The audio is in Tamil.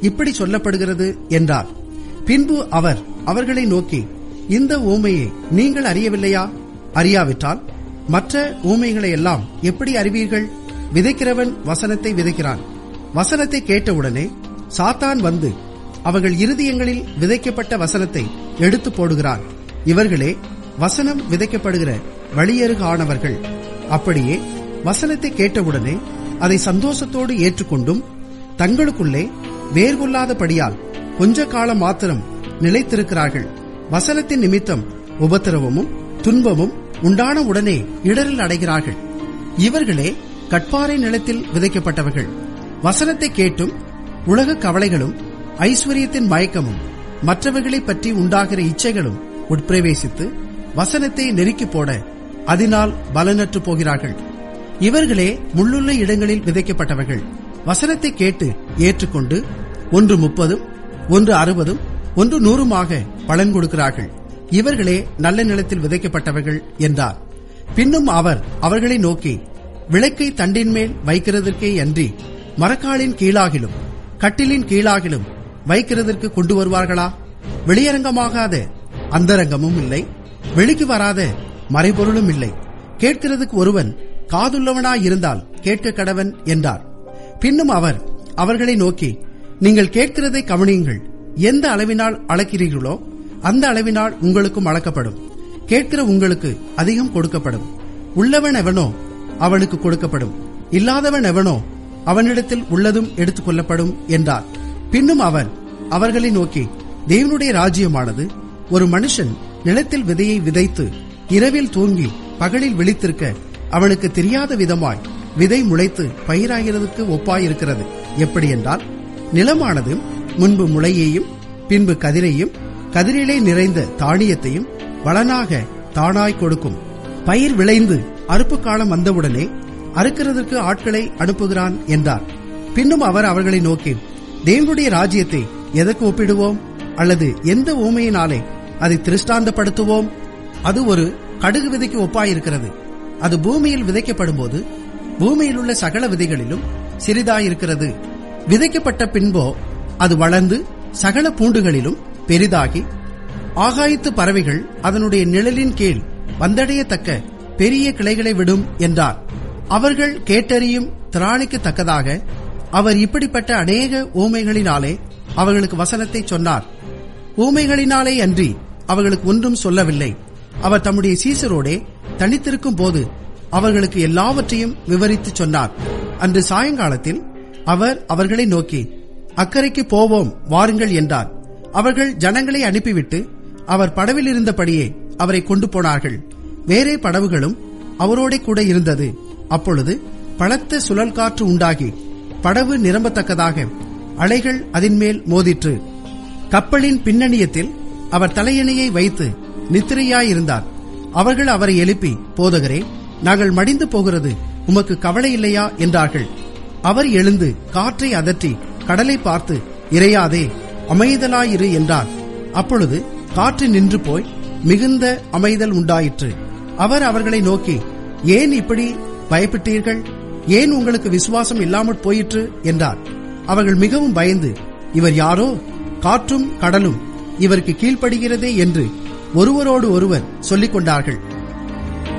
இப்படி சொல்லப்படுகிறது என்றார் பின்பு அவர் அவர்களை நோக்கி இந்த ஊமையை நீங்கள் அறியவில்லையா அறியாவிட்டால் மற்ற ஊமைகளை எல்லாம் எப்படி அறிவீர்கள் விதைக்கிறவன் வசனத்தை விதைக்கிறான் வசனத்தை கேட்டவுடனே சாத்தான் வந்து அவர்கள் இருதயங்களில் விதைக்கப்பட்ட வசனத்தை எடுத்து போடுகிறான் இவர்களே வசனம் விதைக்கப்படுகிற வழியருகானவர்கள் அப்படியே வசனத்தை கேட்டவுடனே அதை சந்தோஷத்தோடு ஏற்றுக்கொண்டும் தங்களுக்குள்ளே வேர்கொள்ளாதபடியால் கொஞ்ச காலம் மாத்திரம் நிலைத்திருக்கிறார்கள் வசனத்தின் நிமித்தம் உபத்திரவமும் துன்பமும் உண்டான உடனே இடரில் அடைகிறார்கள் இவர்களே கட்பாறை நிலத்தில் விதைக்கப்பட்டவர்கள் வசனத்தை கேட்டும் உலக கவலைகளும் ஐஸ்வர்யத்தின் மயக்கமும் மற்றவர்களைப் பற்றி உண்டாகிற இச்சைகளும் உட்பிரவேசித்து வசனத்தை நெருக்கி போட அதனால் பலனற்று போகிறார்கள் இவர்களே முள்ளுள்ள இடங்களில் விதைக்கப்பட்டவர்கள் வசனத்தை கேட்டு ஏற்றுக்கொண்டு ஒன்று முப்பதும் ஒன்று அறுபதும் ஒன்று நூறுமாக பலன் கொடுக்கிறார்கள் இவர்களே நல்ல நிலத்தில் விதைக்கப்பட்டவர்கள் என்றார் பின்னும் அவர் அவர்களை நோக்கி விளக்கை தண்டின் மேல் வைக்கிறதற்கே அன்றி மரக்காலின் கீழாகிலும் கட்டிலின் கீழாகிலும் வைக்கிறதற்கு கொண்டு வருவார்களா வெளியரங்கமாகாத அந்தரங்கமும் இல்லை வெளிக்கு வராத மறைபொருளும் இல்லை கேட்கிறதுக்கு ஒருவன் காதுள்ளவனாயிருந்தால் கேட்க கடவன் என்றார் பின்னும் அவர் அவர்களை நோக்கி நீங்கள் கேட்கிறதை கவனியுங்கள் எந்த அளவினால் அளக்கிறீர்களோ அந்த அளவினால் உங்களுக்கும் அளக்கப்படும் கேட்கிற உங்களுக்கு அதிகம் கொடுக்கப்படும் உள்ளவன் எவனோ அவனுக்கு கொடுக்கப்படும் இல்லாதவன் எவனோ அவனிடத்தில் உள்ளதும் எடுத்துக் கொள்ளப்படும் என்றார் பின்னும் அவர் அவர்களை நோக்கி தேவனுடைய ராஜ்யமானது ஒரு மனுஷன் நிலத்தில் விதையை விதைத்து இரவில் தூங்கி பகலில் விழித்திருக்க அவனுக்கு தெரியாத விதமாய் விதை முளைத்து பயிராகிறதுக்கு ஒப்பாயிருக்கிறது எப்படி என்றால் நிலமானது முன்பு முளையையும் பின்பு கதிரையும் கதிரிலே நிறைந்த தானியத்தையும் வளனாக தானாய் கொடுக்கும் பயிர் விளைந்து அறுப்பு காலம் வந்தவுடனே அறுக்கிறதற்கு ஆட்களை அனுப்புகிறான் என்றார் பின்னும் அவர் அவர்களை நோக்கி தேவனுடைய ராஜ்யத்தை எதற்கு ஒப்பிடுவோம் அல்லது எந்த ஊமையினாலே அதை திருஷ்டாந்தப்படுத்துவோம் அது ஒரு கடுகு விதைக்கு ஒப்பாயிருக்கிறது அது பூமியில் விதைக்கப்படும் போது பூமியில் உள்ள சகல விதைகளிலும் சிறிதாயிருக்கிறது விதைக்கப்பட்ட பின்போ அது வளர்ந்து சகல பூண்டுகளிலும் பெரிதாகி ஆகாயத்து பறவைகள் அதனுடைய நிழலின் கீழ் வந்தடையத்தக்க பெரிய கிளைகளை விடும் என்றார் அவர்கள் கேட்டறியும் திராணிக்கு தக்கதாக அவர் இப்படிப்பட்ட அநேக ஊமைகளினாலே அவர்களுக்கு வசனத்தை சொன்னார் ஊமைகளினாலே அன்றி அவர்களுக்கு ஒன்றும் சொல்லவில்லை அவர் தம்முடைய சீசரோடே தனித்திருக்கும் போது அவர்களுக்கு எல்லாவற்றையும் விவரித்து சொன்னார் அன்று சாயங்காலத்தில் அவர் அவர்களை நோக்கி அக்கறைக்கு போவோம் வாருங்கள் என்றார் அவர்கள் ஜனங்களை அனுப்பிவிட்டு அவர் படவில் இருந்தபடியே அவரை கொண்டு போனார்கள் வேறே படவுகளும் அவரோட கூட இருந்தது அப்பொழுது பலத்த சுழல் காற்று உண்டாகி படவு நிரம்பத்தக்கதாக அலைகள் அதன்மேல் மோதிற்று கப்பலின் பின்னணியத்தில் அவர் தலையணையை வைத்து நித்திரையாயிருந்தார் அவர்கள் அவரை எழுப்பி போதகரே நாங்கள் மடிந்து போகிறது உமக்கு கவலை இல்லையா என்றார்கள் அவர் எழுந்து காற்றை அதற்றி கடலை பார்த்து இறையாதே அமைதலாயிரு என்றார் அப்பொழுது காற்று நின்று போய் மிகுந்த அமைதல் உண்டாயிற்று அவர் அவர்களை நோக்கி ஏன் இப்படி பயப்பட்டீர்கள் ஏன் உங்களுக்கு விசுவாசம் இல்லாமற் போயிற்று என்றார் அவர்கள் மிகவும் பயந்து இவர் யாரோ காற்றும் கடலும் இவருக்கு கீழ்ப்படுகிறதே என்று ஒருவரோடு ஒருவர் சொல்லிக் கொண்டார்கள்